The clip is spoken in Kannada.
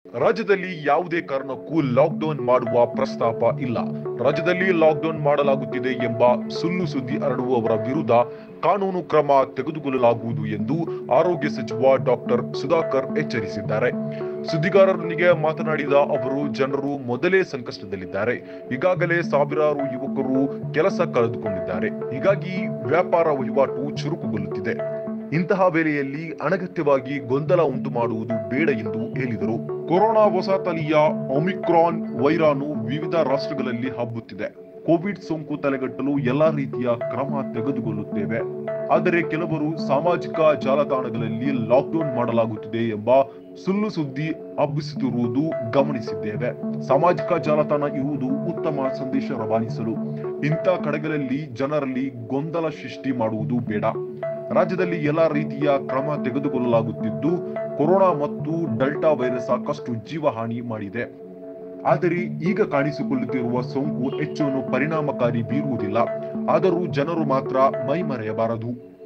ರಾಜ್ಯದಲ್ಲಿ ಯಾವುದೇ ಕಾರಣಕ್ಕೂ ಲಾಕ್ಡೌನ್ ಮಾಡುವ ಪ್ರಸ್ತಾಪ ಇಲ್ಲ ರಾಜ್ಯದಲ್ಲಿ ಲಾಕ್ಡೌನ್ ಮಾಡಲಾಗುತ್ತಿದೆ ಎಂಬ ಸುಳ್ಳು ಸುದ್ದಿ ಹರಡುವವರ ವಿರುದ್ಧ ಕಾನೂನು ಕ್ರಮ ತೆಗೆದುಕೊಳ್ಳಲಾಗುವುದು ಎಂದು ಆರೋಗ್ಯ ಸಚಿವ ಡಾಕ್ಟರ್ ಸುಧಾಕರ್ ಎಚ್ಚರಿಸಿದ್ದಾರೆ ಸುದ್ದಿಗಾರರೊಂದಿಗೆ ಮಾತನಾಡಿದ ಅವರು ಜನರು ಮೊದಲೇ ಸಂಕಷ್ಟದಲ್ಲಿದ್ದಾರೆ ಈಗಾಗಲೇ ಸಾವಿರಾರು ಯುವಕರು ಕೆಲಸ ಕಳೆದುಕೊಂಡಿದ್ದಾರೆ ಹೀಗಾಗಿ ವ್ಯಾಪಾರ ವಹಿವಾಟು ಚುರುಕುಗೊಳ್ಳುತ್ತಿದೆ ಇಂತಹ ವೇಳೆಯಲ್ಲಿ ಅನಗತ್ಯವಾಗಿ ಗೊಂದಲ ಉಂಟು ಮಾಡುವುದು ಬೇಡ ಎಂದು ಹೇಳಿದರು ಕೊರೋನಾ ಹೊಸ ತಳಿಯ ಒಮಿಕ್ರಾನ್ ವೈರಾಣು ವಿವಿಧ ರಾಷ್ಟ್ರಗಳಲ್ಲಿ ಹಬ್ಬುತ್ತಿದೆ ಕೋವಿಡ್ ಸೋಂಕು ತಡೆಗಟ್ಟಲು ಎಲ್ಲಾ ರೀತಿಯ ಕ್ರಮ ತೆಗೆದುಕೊಳ್ಳುತ್ತೇವೆ ಆದರೆ ಕೆಲವರು ಸಾಮಾಜಿಕ ಜಾಲತಾಣಗಳಲ್ಲಿ ಲಾಕ್ಡೌನ್ ಮಾಡಲಾಗುತ್ತಿದೆ ಎಂಬ ಸುಳ್ಳು ಸುದ್ದಿ ಹಬ್ಬಿಸುತ್ತಿರುವುದು ಗಮನಿಸಿದ್ದೇವೆ ಸಾಮಾಜಿಕ ಜಾಲತಾಣ ಇರುವುದು ಉತ್ತಮ ಸಂದೇಶ ರವಾನಿಸಲು ಇಂಥ ಕಡೆಗಳಲ್ಲಿ ಜನರಲ್ಲಿ ಗೊಂದಲ ಸೃಷ್ಟಿ ಮಾಡುವುದು ಬೇಡ ರಾಜ್ಯದಲ್ಲಿ ಎಲ್ಲಾ ರೀತಿಯ ಕ್ರಮ ತೆಗೆದುಕೊಳ್ಳಲಾಗುತ್ತಿದ್ದು ಕೊರೋನಾ ಮತ್ತು ಡೆಲ್ಟಾ ವೈರಸ್ ಸಾಕಷ್ಟು ಜೀವಹಾನಿ ಮಾಡಿದೆ ಆದರೆ ಈಗ ಕಾಣಿಸಿಕೊಳ್ಳುತ್ತಿರುವ ಸೋಂಕು ಹೆಚ್ಚು ಪರಿಣಾಮಕಾರಿ ಬೀರುವುದಿಲ್ಲ ಆದರೂ ಜನರು ಮಾತ್ರ ಮೈ ಮರೆಯಬಾರದು